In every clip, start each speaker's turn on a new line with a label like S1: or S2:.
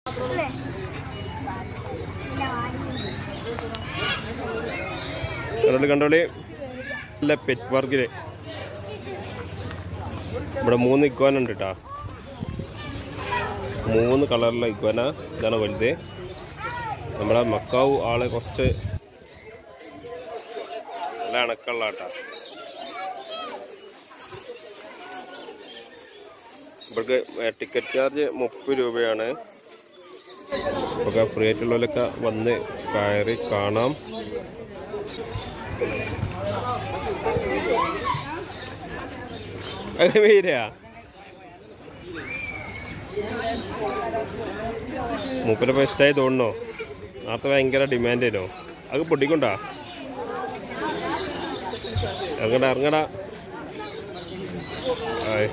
S1: കണ്ടോളി കണ്ടോളി നല്ല പെറ്റ് പാർക്കില് ഇവിടെ മൂന്ന് ഇക്വാന ഉണ്ട് കേട്ടോ മൂന്ന് കളറിലുള്ള ഇക്വാന ഇതാണ് വലുത് നമ്മുടെ മക്കാവ് ആള് കുറച്ച് നല്ല അണക്കുള്ള കേട്ടോ ഇവർക്ക് ടിക്കറ്റ് ചാർജ് മുപ്പത് രൂപയാണ് ഒക്കെ ഫ്രീ ആയിട്ടുള്ളവരൊക്കെ വന്ന് കയറി കാണാം അത് പേരാ മൂപ്പര ഇഷ്ടമായി തോന്നണോ നേരത്തെ ഭയങ്കര ഡിമാൻഡ് ആയിരുന്നു അത് പൊട്ടിക്കൊണ്ടാ ഇറങ്ങടാ ഇറങ്ങടാ ആയ്.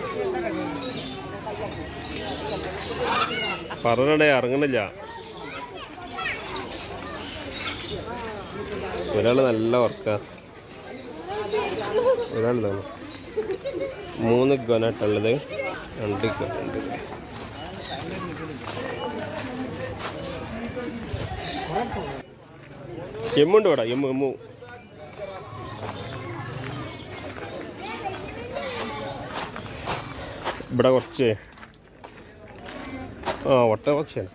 S1: പറഞ്ഞടേ ഇറങ്ങണില്ല ഒരാള് നല്ല വർക്കാ ഒരാൾ തന്നെ മൂന്ന് ഗനായിട്ടുള്ളത് രണ്ട് ഗനുണ്ട് എമ്മുണ്ട് ഇവിടെ എമ്മു എമ്മു ഇവിടെ കുറച്ച് ആ ഒട്ടപക്ഷിയാണ്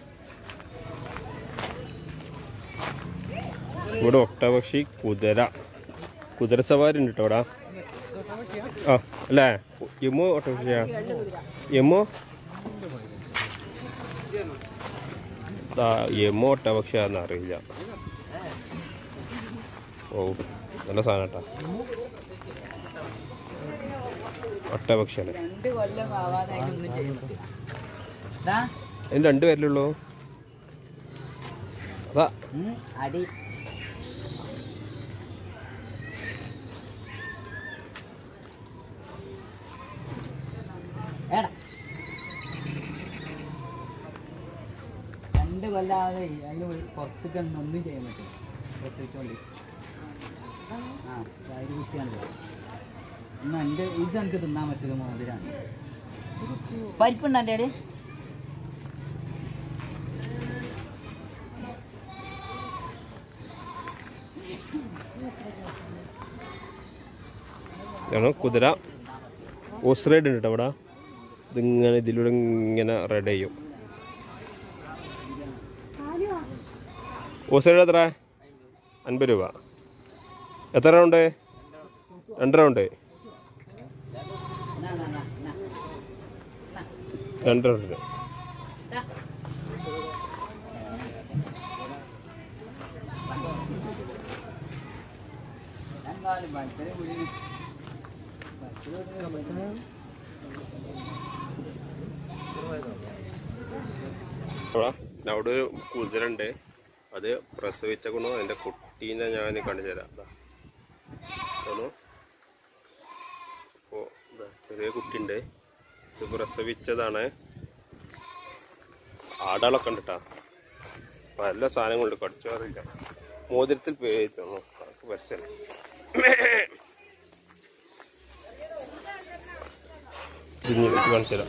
S1: ഇവിടെ ഒട്ടപക്ഷി കുതിര കുതിര സവാരി ഉണ്ട് കേട്ടോ ഇവിടെ ആ അല്ലേ എമ്മോ ഒട്ടപക്ഷിയാ എമ്മോ ആ എമ്മോ ഒട്ടപക്ഷിയാന്ന് അറിയില്ല ഓ നല്ല സാധനം കേട്ടോ ഒട്ടപക്ഷിയാണ്
S2: രണ്ട് കൊല്ലം ആവാതെ ഒന്നും ചെയ്യുന്നത് ദാ,
S1: അതിന് രണ്ട് പേരിലുള്ളൂ അതാ
S2: ഉം, അടി ഏടാ രണ്ട് കൊല്ലാതെ അതിന് പുറത്തേക്ക് ഒന്നും ചെയ്യാൻ പറ്റും പ്രസവിച്ചോണ്ട് ആ വയറ് കുത്തിയാണ് എന്നാ എൻ്റെ ഇത് എനിക്ക് തിന്നാൻ പറ്റുന്ന മോതിരാണ് പരിപ്പുണ്ടോ എൻ്റെ കയ്യില്?
S1: ഇതാണ് കുതിര ഓസ് റൈഡ് ഉണ്ട് കേട്ടോ അവിടെ ഇതിങ്ങനെ ഇതിലൂടെ ഇങ്ങനെ റൈഡ് ചെയ്യും ഓസ് റൈഡ് എത്ര അൻപത് രൂപ എത്ര റൗണ്ട് രണ്ട് റൗണ്ട്
S2: എന്നാ, എന്നാ, എന്നാ, എന്നാ.
S1: രണ്ട് റൗണ്ടിന്
S2: ദാ. എന്തായാലും ഭയങ്കര കുഴി.
S1: അവിടെ അവിടെ ഒരു കുതിര ഉണ്ട് അത് പ്രസവിച്ച കൊണ്ടു അതിൻ്റെ കുട്ടീനെ ഞാൻ കാണിച്ചു തരാം ദാ. ഇതാണ്. അപ്പോ ദാ ചെറിയ കുട്ടിയുണ്ട് ഇത് പ്രസവിച്ചതാണ് ആടാളൊക്കെ ഉണ്ട് കേട്ടോ നല്ല സാധനങ്ങളുണ്ട് കടിച്ചു അറിയില്ല മോതിരത്തിൽ പേര് തന്നു പരസ്യം കാണിച്ചു തരാം